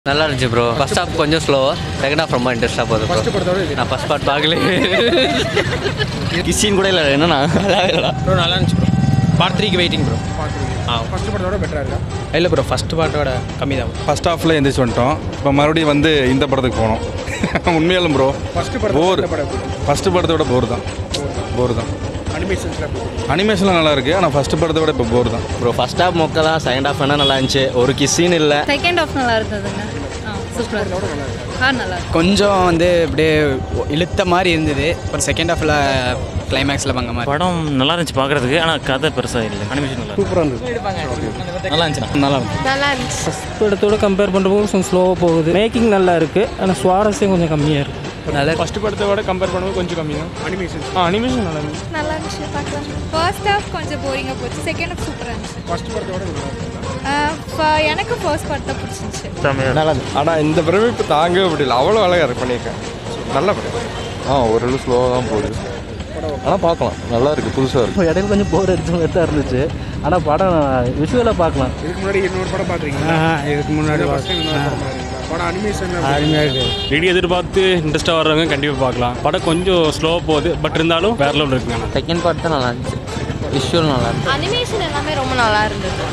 நல்லா இருந்துச்சு bro first half கொஞ்சம் ஸ்லோ செகண்ட் ஹாஃப் ரொம்ப இன்ட்ரெஸ்ட்டாக போகுது ப்ரோ ஃபர்ஸ்ட் படத்தோட இது நான் ஃபர்ஸ்ட் பார்ட் பார்க்கல கிசின் கூட இல்லை என்னண்ணா நல்லாவே இல்லைடா ப்ரோ நல்லா இருந்துச்சு ப்ரோ பார்ட் த்ரீக்கு வெயிட்டிங் ப்ரோ ஆ ஃபர்ஸ்ட் படத்தோட பெட்டரா இருக்கா இல்லை ப்ரோ ஃபஸ்ட் பார்ட்டோட கம்மி தான் ஃபர்ஸ்ட் ஹாஃபில் எந்திரிச்சு வந்துட்டோம் இப்போ மறுபடியும் வந்து இந்த படத்துக்கு போனோம் உண்மையாலும் ப்ரோ ஃபர்ஸ்ட் படத்தோட போர் இந்த படம் ஃபஸ்ட்டு படத்தை விட போர் தான் போர் தான் அனிமேஷன்ஸ்ல அனிமேஷன்லாம் நல்லா இருக்கு ஆனால் ஃபஸ்ட்டு படத்தை விட இப்போ போர் தான் ப்ரோ ஃபர்ஸ்ட் ஹாஃப் மொக்க தான் செகண்ட் ஹாஃப் வேணால் நல்லா இருந்துச்சு ஒரு கிசின் இல்லை செகண்ட் ஆஃப் நல்லா இருந்ததுங்க ஆ சூப்பராக ஆ நல்லா இருக்கு கொஞ்சம் வந்து அப்படியே இழுத்த மாதிரி இருந்தது அப்புறம் செகண்ட் ஹாஃபில் கிளைமேக்ஸில் பங்க மாதிரி படம் நல்லா இருந்துச்சு பார்க்கறதுக்கு ஆனால் கதை பெருசாக இல்லை அனிமேஷன் நல்லா சூப்பராக இருந்தது நல்லா இருந்துச்சு நல்லா இருந்துச்சு நல்லா இருந்துச்சு படத்தோட கம்பேர் பண்ணுறப்போ கொஞ்சம் ஸ்லோவாக போகுது மேக்கிங் நல்லா இருக்குது ஆனால் சுவாரஸ்யம் கொஞ்சம் கம்மியாக இருக்குது நல்லா ஃபஸ்ட் படத்தை விட கம்பேர் பண்ணும்போது கொஞ்சம் கம்மி தான் அனிமேஷன்ஸ் ஆ அனிமேஷன் நல்லா இருந்துச்சு நல்லா இருந்துச்சு பார்க்கலாம் ஃபர்ஸ்ட் ஹாஃப் கொஞ்சம் போரிங்காக போச்சு செகண்ட் ஹாஃப் சூப்பராக இருந்துச்சு ஃபர்ஸ்ட் படத்தோட நல்லா இருக்குங்களா ஆ, எனக்கு ஃபர்ஸ்ட் பார்ட் தான் பிடிச்சிருந்துச்சு நல்லா ஆனால் இந்த பிரமிப்பு தாங்க முடியல அவ்வளோ அழகாக பண்ணியிருக்கேன் நல்ல படம் ஆ ஓரளவு ஸ்லோவாக தான் போகுது ஆனால் பார்க்கலாம் நல்லா இருக்குது புதுசாக இருக்குது இடையில கொஞ்சம் போர் அடிச்ச மாதிரி தான் இருந்துச்சு ஆனால் படம் விஷுவலாக பார்க்கலாம் இதுக்கு முன்னாடி இன்னொரு படம் பார்க்குறீங்களா இதுக்கு முன்னாடி ஃபர்ஸ்ட் டைம் இன்னொரு படம் பார்க்குறீங்களா படம் அனிமேஷன்ல அருமையாக இருக்குது ரெடி எதிர்பார்த்து இன்ட்ரெஸ்ட்டாக வர்றவங்க கண்டிப்பாக பார்க்கலாம் படம் கொஞ்சம் ஸ்லோவாக போகுது பட் இருந்தாலும் வேற லெவலில் இருக்குங்க செகண்ட் பார்ட் தான் நல்லா இருந்துச்சு விஷுவல் நல்லா இருந்துச்சு அனிமேஷன் எல்லாமே ரொம்ப நல்லா இருந்தது